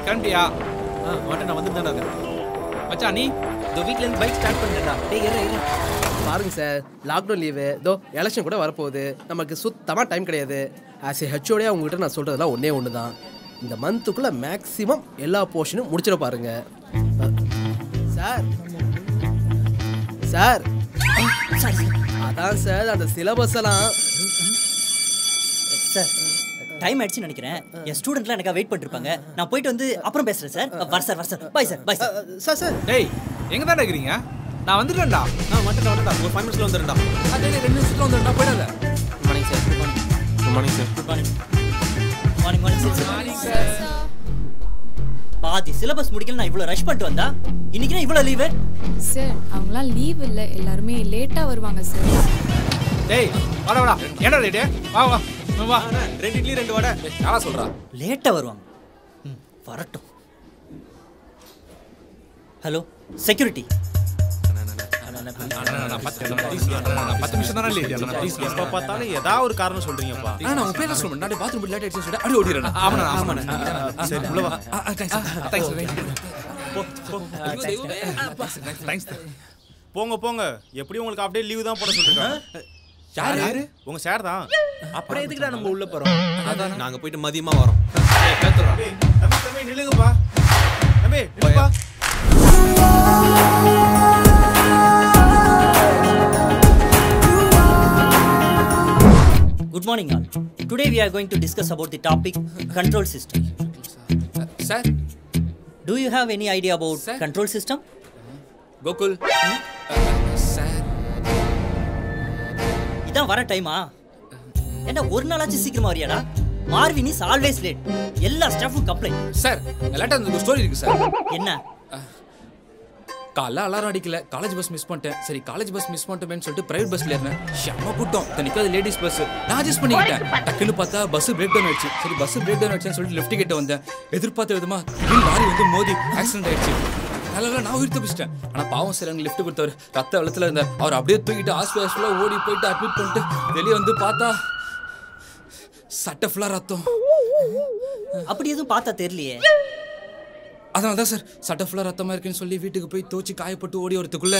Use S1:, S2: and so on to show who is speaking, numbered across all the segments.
S1: கிளம்பிட்டியா
S2: ஆ மாட்டேன் நான் வந்துட்டு தானே இருக்கேன்
S1: மச்சான் நீ
S2: இந்த வீட்ல இருந்து பைக் ஸ்டார்ட் பண்ணிட்டேன்டா டேய் இரு இரு
S3: பாருங்க சார் லாக்டவுன் லீவு இதோ எலெக்ஷன் கூட வரப்போகுது நமக்கு சுத்தமாக டைம் கிடையாது ஆஸ் ஏ ஹெச்ஓடியாக உங்ககிட்ட நான் சொல்கிறதெல்லாம் ஒன்றே ஒன்று தான் இந்த மந்த்துக்குள்ளே மேக்ஸிமம் எல்லா போர்ஷனும் முடிச்சிட பாருங்க சார் சார் அதான் சார் அந்த சிலபஸ் எல்லாம்
S4: சார் டைம் ஆயிடுச்சுன்னு நினைக்கிறேன் என் ஸ்டூடெண்ட்லாம் எனக்காக வெயிட் பண்ணிருப்பாங்க நான் போயிட்டு வந்து அப்புறம் பேசுறேன் சார் வர சார் வர sir bye sir bye sir
S3: sir sir
S1: டேய் எங்க தான் இருக்கிறீங்க நான் வந்துட்டேன்டா
S2: ஆ மாட்டேன் வந்துடா ஒரு ஃபைவ் மினிட்ஸ்ல வந்துடும்டா
S1: அதே ரெண்டு நிமிஷத்துல வந்துட்டா போயிடாத
S2: morning sir good morning sir
S4: good morning morning morning sir பாதி சிலபஸ் முடிக்கல நான் இவ்வளவு ரஷ் பண்ணிட்டு வந்தா இன்னைக்கு நான் இவ்வளவு லீவு
S5: சார் அவங்களாம் லீவ் இல்லை எல்லாருமே லேட்டாக வருவாங்க சார்
S1: டேய் வாடா வாடா ஏன்டா லேட்டு வா வா வா, வா
S2: ரெண்டு இட்லி ரெண்டு வடை
S1: யாரா சொல்றா
S4: லேட்டா வருவாங்க ம், வரட்டும் ஹலோ செக்யூரிட்டி
S1: பத்து நிமிஷம் தானே லேட்
S6: எப்ப பார்த்தாலும் ஏதாவது ஒரு காரணம் சொல்றீங்கப்பா
S1: நான் உன் பேரை சொல்ல முன்னாடி பாத்ரூம் லேட் ஆயிடுச்சு சொல்லி அடி ஓடிறேன் ஆமாண்ணா ஆமாண்ணா
S6: சரி உள்ள வா
S1: தேங்க்ஸ்
S6: போ, போ.
S1: தேங்க்ஸ்
S6: போங்க போங்க எப்படி உங்களுக்கு அப்படியே லீவ் தான் போட சொல்லிருக்காங்க
S1: யார் யாரு
S6: உங்க சார் தான்
S2: அப்புறம் எதுக்குடா நம்ம உள்ள போறோம் நாங்க போயிட்டு மதியமா வரோம்
S6: தம்பி தம்பி தம்பி நில்லுங்கப்பா தம்பி நில்லுப்பா
S4: good morning all today we are going to discuss about the topic control system
S1: sir
S4: do you have any idea about
S1: Sir.
S4: Control system
S1: Gokul sir
S4: இதான் வர டைமா என்ன ஒரு நாளாச்சும் சீக்கிரமா வரியாடா மார்வின் இஸ் ஆல்வேஸ் லேட் எல்லா ஸ்டாஃபும் கம்ப்ளைண்ட்
S1: சார் எல்லாட்டும் அந்த ஸ்டோரி இருக்கு சார்
S4: என்ன
S1: காலைல அலாரம் அடிக்கல காலேஜ் பஸ் மிஸ் பண்ணிட்டேன் சரி காலேஜ் பஸ் மிஸ் பண்ணிட்டோமேன்னு சொல்லிட்டு பிரைவேட் பஸ்ல ஏறினேன் செம்ம கூட்டம் தனிக்கு அது லேடிஸ் பஸ் நான் அட்ஜஸ்ட் பண்ணிக்கிட்டேன் டக்குன்னு பார்த்தா பஸ் பிரேக் டவுன் ஆயிடுச்சு சரி பஸ் பிரேக் டவுன் ஆயிடுச்சுன்னு சொல்லிட்டு லெஃப்ட் கிட்ட வந்தேன் எதிர்பார்த்த விதமா திடீர்னு லாரி வந்து மோதி ஆக்சிடென்ட் ஆயிடுச்சு நல்லா நான் உயிர் தப்பிச்சிட்டேன் ஆனா பாவம் சார் எனக்கு லிஃப்ட் கொடுத்தவர் ரத்த வெள்ளத்துல இருந்தார் அவர் அப்படியே தூக்கிட்டு ஹாஸ்பிட்டல்ல ஓடி போயிட்டு அட்மிட் பண்ணிட்டு வெளியே வந்து பார்த்தா சட்டை ஃபுல்லா ரத்தம்
S4: அப்படி எதுவும் பார்த்தா தெரியலையே
S1: அதனால தான் சார் சட்டை ஃபுல்லாக ரத்தமாக இருக்குன்னு சொல்லி வீட்டுக்கு போய் தோச்சி காயப்பட்டு ஓடி வரதுக்குள்ள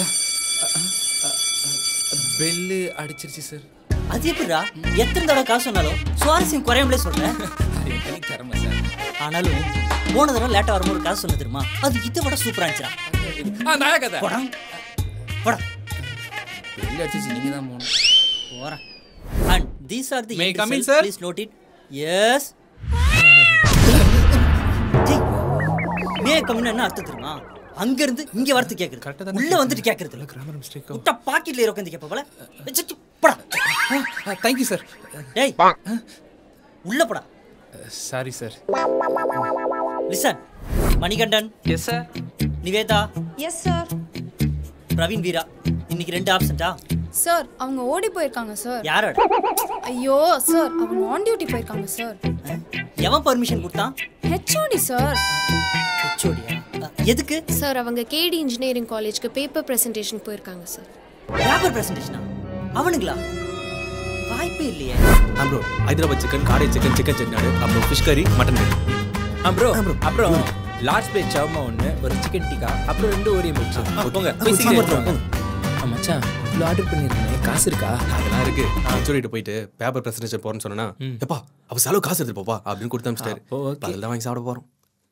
S1: பெல்லு அடிச்சிருச்சு சார்
S4: அது எப்படிடா எத்தனை தடவை காசு சொன்னாலும் சுவாரஸ்யம் குறையாமலே சொல்றேன்
S1: அது என் கை திறமை சார்
S4: ஆனாலும் போன தடவை லேட்டா வரும்போது காசு சொன்ன தெரியுமா அது இதை விட சூப்பரா இருந்துச்சுடா
S1: ஆ நாயா கதை
S4: போடா போடா
S1: பெல்லு அடிச்சிருச்சு நீங்கள் தான் போகணும்
S4: போறேன் and these are the
S1: May I come in, sir?
S4: Please note it yes may come in என்ன அர்த்தம் தெரியுமா அங்க இருந்து இங்க வரது கேக்குது உள்ள வந்துட்டு கேக்குறது இல்ல
S1: கிராமர் மிஸ்டேக்கோ
S4: விட்டா பாக்கெட்ல உட்காந்து கேப்ப போல வச்சுட்டு போடா
S1: தேங்க்யூ சார்
S4: டேய் உள்ள போடா
S1: sorry sir
S4: listen Manikandan
S2: yes sir
S4: Nivetha
S5: yes sir
S4: Praveen Veera இன்னைக்கு ரெண்டு ஆப்சென்ட்டா
S5: சார் அவங்க ஓடி போயிருக்காங்க சார்
S4: யாரோட
S5: ஐயோ சார் அவங்க ஆன் டியூட்டி போயிருக்காங்க சார்
S4: எவன் பர்மிஷன் கொடுத்தான்
S5: ஹெச்ஓடி சார்
S4: ஹெச்ஓடியா எதுக்கு
S7: சார் அவங்க கேடி இன்ஜினியரிங் காலேஜ்க்கு பேப்பர் பிரசன்டேஷன் போயிருக்காங்க சார்
S4: பேப்பர் பிரசன்டேஷனா அவனுங்களா வாய்ப்பே இல்லையே
S2: ஆ ப்ரோ ஹைதராபாத் சிக்கன் காடை சிக்கன் சிக்கன் செட்டிநாடு அப்புறம் ஃபிஷ் கறி மட்டன் கறி
S8: ஆ ப்ரோ அப்புறம் லார்ஜ் பிளேட் சவர்மா ஒன்று ஒரு சிக்கன் டிக்கா அப்புறம் ரெண்டு ஓரியம் மில்க் போங்க போய் சீக்கிரம் எடுத்துட்டு வாங்க. ஆ, மச்சான் இவ்வளோ ஆர்டர் பண்ணியிருக்கேன் காசு இருக்கா
S2: அதெல்லாம் இருக்கு சொல்லிட்டு போயிட்டு பேப்பர் பிரசன்டேஷன் போறேன்னு சொன்னா எப்பா அப்ப செலவு காசு எடுத்து போப்பா அப்படின்னு கொடுத்து அமிச்சிட்டாரு
S8: அப்போ okay.
S2: அதில் தான் வாங்கி சாப்பிட போறோம்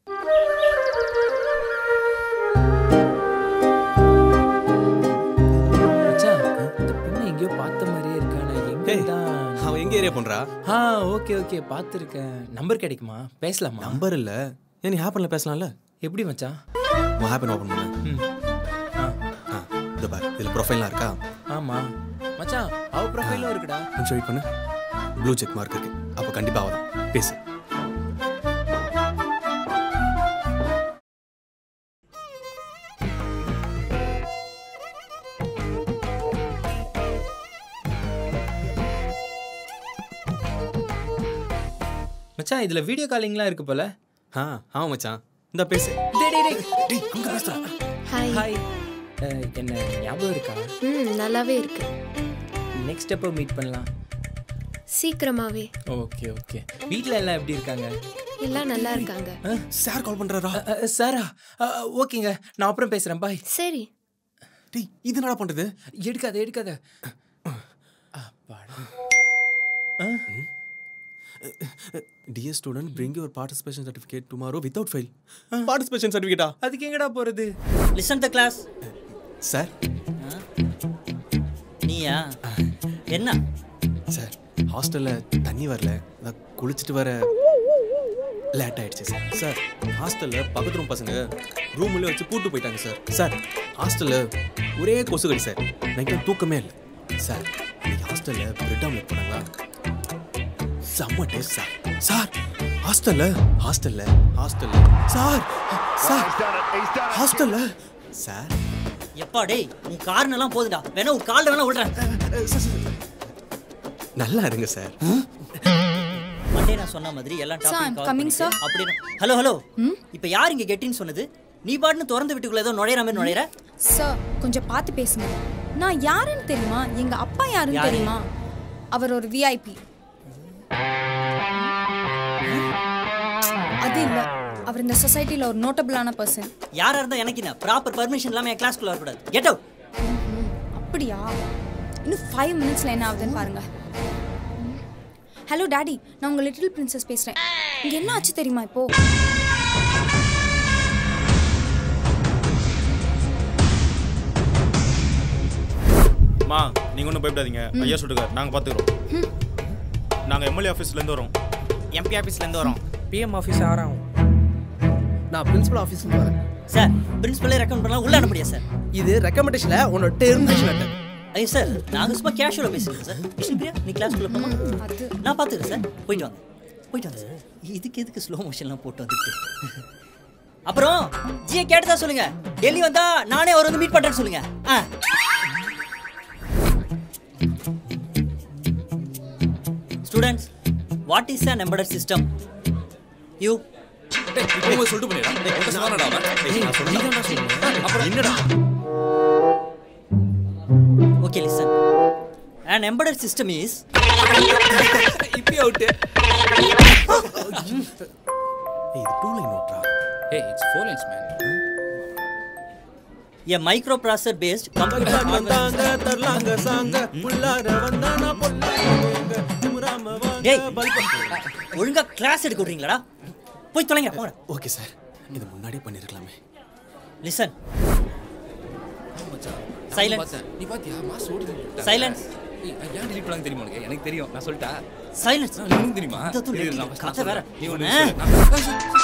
S8: மச்சான் இந்த பொண்ணு எங்கேயோ பார்த்த மாதிரியே இருக்கா நான் எங்கே
S2: ஏய்,
S8: தான்
S2: அவன் எங்க ஏரியா பண்றா
S8: ஆ ஓகே ஓகே பார்த்துருக்கேன் நம்பர் கிடைக்குமா பேசலாமா
S2: நம்பர் இல்ல ஏன் நீ ஹேப்பன்ல பேசலாம்ல
S8: எப்படி மச்சான்
S2: உன் ஹேப்பன் ஓப்பன் பண்ணு
S8: ம்
S2: ஆ இந்த பாரு இதுல ப்ரொஃபைல்லாம் இருக்கா
S8: ஆமாம் மச்சான் அவ ப்ரொஃபைலும் இருக்குடா
S2: கொஞ்சம் வெயிட் பண்ணு ப்ளூ செக் மார்க் இருக்கு அப்போ கண்டிப்பா அவதான் பேசு
S8: மச்சான் இதில் வீடியோ காலிங்லாம் இருக்கு போல
S2: ஆ ஆமா மச்சான் இந்த பேசு
S8: டேய் டேய் டேய்
S2: டேய் அங்க பேசுறா
S7: ஹாய்
S8: ஹாய் என்ன ஞாபகம் இருக்கா
S7: ம் நல்லாவே இருக்கு
S8: நெக்ஸ்ட் எப்போ மீட் பண்ணலாம்
S7: சீக்கிரமாவே
S8: ஓகே ஓகே வீட்டில் எல்லாம் எப்படி இருக்காங்க
S7: எல்லாம் நல்லா இருக்காங்க
S2: சார் கால் பண்றாரா
S8: அ, அ, சாரா அ, அ, ஓகேங்க நான் அப்புறம் பேசுறேன் பாய்
S7: சரி
S2: டேய் இது என்னடா பண்றது
S8: எடுக்காத எடுக்காத அப்பாடா.
S2: Dear student bring your participation certificate tomorrow without fail participation சர்டிஃபிகேட்டா
S8: அதுக்கு எங்கடா போறது
S4: லிசன் த கிளாஸ்
S2: சார்
S4: நீயா என்ன
S2: சார் ஹாஸ்டல்ல தண்ணி வரல அதான் குளிச்சுட்டு வர லேட் ஆயிடுச்சு சார் சார் ஹாஸ்டல்ல பக்கத்து ரூம் பசங்க ரூம்ல வச்சு பூட்டு போயிட்டாங்க சார் சார் ஹாஸ்டல்ல ஒரே கொசுகடி சார் நைட்ல தூக்கமே இல்லை சார் இன்னைக்கு ஹாஸ்டல்ல பிரெட் ஆம்லெட் பண்ணாங்களா செம்ம டேஸ்ட் சார் சார் ஹாஸ்டல்ல ஹாஸ்டல்ல ஹாஸ்டல்ல சார் சார் ஹாஸ்டல்ல சார்
S4: எப்பா டேய் உன் காரணம் போதுடா வேணா உன் கால்ல வேணா விடுறேன்
S2: சார், சார், நல்லா இருங்க சார்
S4: மண்டே நான் சொன்ன மாதிரி எல்லாம்
S5: Sir, I'm
S4: topic
S5: coming, sir.
S4: அப்படின்னு ஹலோ ஹலோ இப்போ யார் இங்க கெட்டின்னு சொன்னது நீ பாட்டுன்னு திறந்து வீட்டுக்குள்ள ஏதோ நுழையிற மாதிரி நுழையிற
S5: சார் கொஞ்சம் பார்த்து பேசுங்க நான் யாருன்னு தெரியுமா எங்க அப்பா யாருன்னு
S4: யாரு?
S5: தெரியுமா அவர் ஒரு விஐபி அது இல்ல அவர் இந்த சொசைட்டில ஒரு நோட்டபிளான பர்சன்
S4: யாரா இருந்தா எனக்கு என்ன ப்ராப்பர் பர்மிஷன் இல்லாம என் கிளாஸ்க்குள்ள வரக்கூடாது கெட் அவுட்
S5: அப்படியா இன்னும் ஃபைவ் மினிட்ஸ்ல என்ன ஆகுதுன்னு பாருங்க ஹலோ டாடி நான் உங்க லிட்டில் பிரின்சஸ் பேசுறேன் இங்க என்ன ஆச்சு தெரியுமா இப்போ
S6: மா நீங்க ஒன்றும் பயப்படாதீங்க ஐயா சொல்லுங்க நாங்க பாத்துக்கிறோம் நாங்க எம்எல்ஏ ஆஃபீஸ்ல இருந்து வரோம்
S8: எம்பி ஆஃபீஸ்ல இருந்து வரோம் பிஎம் ஆஃபீஸ் ஆறாகும்
S3: நான் பிரின்சிபல் ஆஃபீஸ்க்கு வரேன்
S4: சார் பிரின்சிபலே ரெக்கமெண்ட் பண்ணலாம் உள்ள அனுப்பியா சார்
S3: இது ரெக்கமெண்டேஷன்ல உன்னோட டெர்மினேஷன் லெட்டர்
S4: ஐயோ சார் நாங்க சும்மா கேஷுவலா பேசுறோம் சார் விஷ்ணுபிரியா நீ கிளாஸ்க்குள்ள போமா
S5: அது
S4: நான் பாத்துக்கிறேன் சார் போயிட்டு வாங்க போயிட்டு வாங்க சார் இதுக்கு எதுக்கு ஸ்லோ மோஷன்லாம் போட்டு வந்துட்டு அப்புறம் ஜியை கேட்டதா சொல்லுங்க டெல்லி வந்தா நானே அவர் வந்து மீட் பண்றேன்னு சொல்லுங்க ஆ students what is an embedded system you
S1: டேய், இப்போ போய் சொல்லிட்டு பண்ணிடுறேன். டேய், உன்கிட்ட சொன்னானடா அவன்? அப்புறம் என்னடா
S4: okay listen an embedded system is
S1: இப்பயே அவுட்டு
S2: ஏய், இது டூ லைன் நோட்ரா
S1: ஏய் it's four lines man
S4: a microprocessor based computer டேய் ஒழுங்கா கிளாஸ் எடுக்க விடுறீங்களாடா போய் தொலைங்க போங்க
S2: ஓகே சார் இது முன்னாடியே பண்ணிருக்கலாமே
S4: லிசன் Silence.
S1: பார்த்தேன். நீ பாத்தியா மாஸ் ஓடி
S4: Silence.
S1: ஏய், ஏன் delete பண்ணாங்க தெரியுமா உனக்கு எனக்கு தெரியும் நான் சொல்லிட்டா
S4: சைலன்ஸ்
S1: உனக்கு தெரியுமா
S4: இந்த தூள்
S1: இரு,
S4: எடுத்து
S1: நான் first
S4: கதை வேற.
S1: சொல்றேன். நீ ஒண்ணு
S4: ஆ.
S1: சொல்லு. நான்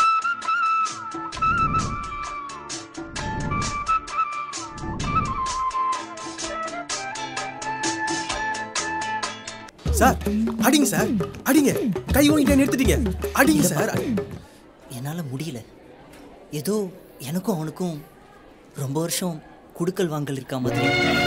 S2: சார் அடிங்க சார் அடிங்க கை ஓங்கிட்ட நிறுத்திட்டீங்க அடிங்க சார்
S4: என்னால முடியல ஏதோ எனக்கும் அவனுக்கும் ரொம்ப வருஷம் குடுக்கல் வாங்கல் இருக்க மாதிரி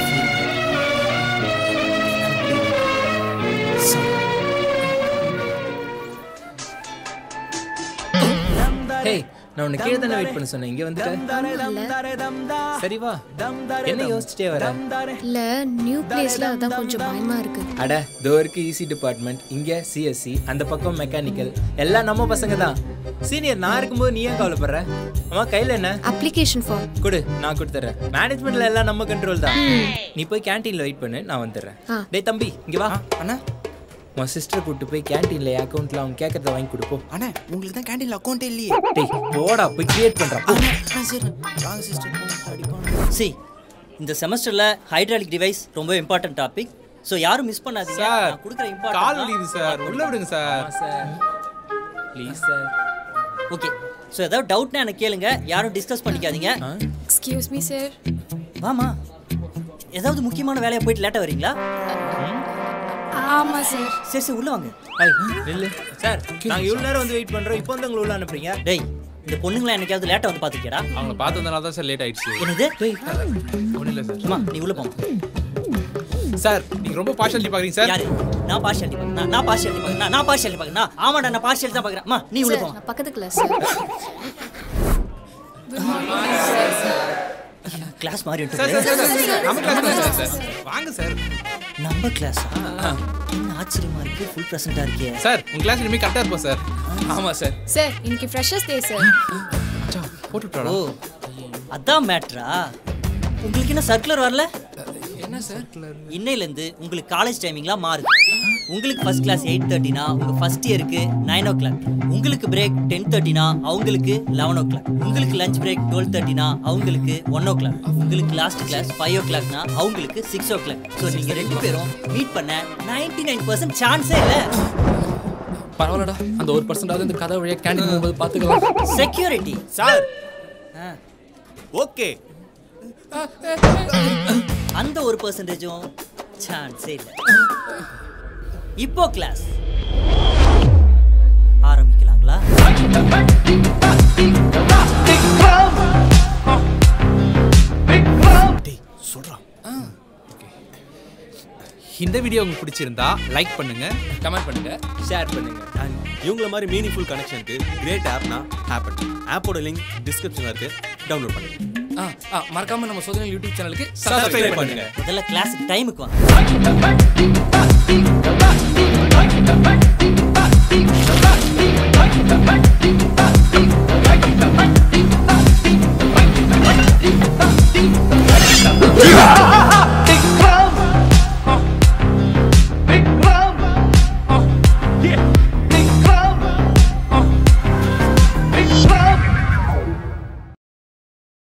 S8: ஹேய் நான் உன்னை கீழே தானே வெயிட் பண்ண சொன்னேன் இங்க வந்துட்டேன் சரி வா என்ன யோசிச்சிட்டே வர
S7: இல்ல நியூ பிளேஸ்ல அதான் கொஞ்சம் பயமா இருக்கு
S8: அட தோ இருக்கு ஈசி டிபார்ட்மெண்ட் இங்க சிஎஸ்சி அந்த பக்கம் மெக்கானிக்கல் எல்லாம் நம்ம பசங்க தான் சீனியர் நான் இருக்கும்போது நீ ஏன் கவலைப்படுற அம்மா கையில என்ன
S7: அப்ளிகேஷன் ஃபார்ம்
S8: கொடு நான் கொடுத்துறேன் மேனேஜ்மெண்ட்ல எல்லாம் நம்ம கண்ட்ரோல் தான் நீ போய் கேண்டீன்ல வெயிட் பண்ணு நான் வந்துடுறேன்
S7: ஆ.
S8: டேய் தம்பி இங்க வா அண்ணா உன் சிஸ்டர் கூட்டு போய் கேண்டீன்ல அக்கௌண்ட்ல அவங்க கேட்கறத வாங்கி கொடுப்போம்
S9: அண்ணா உங்களுக்கு தான் கேண்டீன்ல அக்கௌண்ட் இல்லையே
S8: டேய் போடா போய் கிரியேட் பண்றா போ.
S9: சரி வாங்க சிஸ்டர்
S4: சி இந்த செமஸ்டர்ல ஹைட்ராலிக் டிவைஸ் ரொம்ப இம்பார்ட்டன்ட் டாபிக் ஸோ யாரும் மிஸ் பண்ணாதீங்க
S10: சார்,
S4: நான் கொடுக்குற
S10: கால் வலிக்குது சார் உள்ள விடுங்க சார்
S8: ஆமா sir please sir
S4: okay so ஏதாவது டவுட்னா எனக்கு கேளுங்க யாரும் டிஸ்கஸ் பண்ணிக்காதீங்க
S5: எக்ஸ்கியூஸ் மீ சார்
S4: வாமா ஏதாவது முக்கியமான வேலையா போயிட்டு லேட்டா வரீங்களா
S5: ஆமா சார்
S4: சரி சரி உள்ள வாங்க
S8: ஐய் நில்லு சார் நாங்க இவ்வளவு நேரம் வந்து வெயிட் பண்றோம் இப்போ வந்து உங்களை உள்ள அனுப்புறீங்க
S4: டேய் இந்த பொண்ணுங்களா என்னைக்காவது லேட்டா வந்து பாத்துக்கியடா
S10: அவங்கள பார்த்ததுனால தான் சார் லேட் ஆயிடுச்சு
S4: என்னது
S10: ஒன்றும் இல்லை சார்
S4: அம்மா நீ உள்ள போமா
S10: சார் நீங்க ரொம்ப பார்ஷாலிட்டி பாக்குறீங்க சார்
S4: யாரு நான் பார்ஷியாலிட்டி பார்க்கறேன் நான் பார்ஷியாலிட்டி பார்க்கறேன் நான் பார்ஷியாலிட்டி பார்க்கறேன் ஆமாடா நான் பார்ஷியாலிட்டி தான் பார்க்கறேன் அம்மா நீ உள்ள
S7: சார்
S4: போமா
S7: நான் பக்கத்து கிளாஸ் சார்
S4: கிளாஸ் மாறி
S10: சார் சார் சார், சார் நம்ம கிளாஸ் தான் சார் வாங்க சார்
S4: நம்ம கிளாஸ் என்ன ஆச்சரியமா இருக்கு ஃபுல் ப்ரெசென்ட்டா இருக்கே
S10: சார் உங்க கிளாஸ் இனிமே கரெக்டா இருப்போம் சார்
S1: ஆமா சார்
S7: சார் இன்னைக்கு ஃப்ரெஷர்ஸ் டே சார்
S10: மச்சான் போட்டு விட்டாடா
S4: ஓ அதான் மேட்ரா உங்களுக்கு என்ன சர்க்குலர் வரல
S1: என்ன சார்
S4: இன்னையிலேருந்து உங்களுக்கு காலேஜ் டைமிங்லாம் மாறுது உங்களுக்கு ஃபர்ஸ்ட் கிளாஸ் எயிட் தேர்ட்டினா உங்கள் ஃபர்ஸ்ட் இயருக்கு நைன் ஓ கிளாக் உங்களுக்கு பிரேக் டென் தேர்ட்டினா அவங்களுக்கு லெவன் ஓ கிளாக் உங்களுக்கு லஞ்ச் பிரேக் டுவெல் தேர்ட்டினா அவங்களுக்கு ஒன் ஓ கிளாக் உங்களுக்கு லாஸ்ட் கிளாஸ் ஃபைவ் ஓ கிளாக்னா அவங்களுக்கு சிக்ஸ் ஓ கிளாக் ஸோ நீங்கள் ரெண்டு பேரும் மீட் பண்ண நைன்டி நைன் பர்சன்ட் சான்ஸே இல்லை
S1: பரவாயில்லடா அந்த ஒரு பர்சன்டாவது இந்த கதை வழியா கேண்டீன் போகும்போது பாத்துக்கலாம்
S4: செக்யூரிட்டி
S6: சார் ஓகே
S4: அந்த ஒரு பர்சன்டேஜும் சான்ஸே இல்லை இப்போ கிளாஸ் ஆரம்பிக்கலாங்களா
S2: டேய் சொல்றா
S10: இந்த வீடியோ உங்களுக்கு பிடிச்சிருந்தா லைக் பண்ணுங்க
S1: கமெண்ட் பண்ணுங்க
S8: ஷேர் பண்ணுங்க
S2: அண்ட் இவங்கள மாதிரி மீனிங்ஃபுல் கனெக்ஷனுக்கு கிரேட் ஆப்னா ஆப்பன் ஆப்போட லிங்க் டிஸ்கிரிப்ஷனில் இருக்கு டவுன்லோட் பண்ணுங்க
S1: ஆ, ஆ, மறக்காம நம்ம சோதனை யூடியூப் சேனலுக்கு
S2: சப்ஸ்கிரைப் பண்ணுங்க
S4: முதல்ல கிளாஸுக்கு டைமுக்கு வாங்க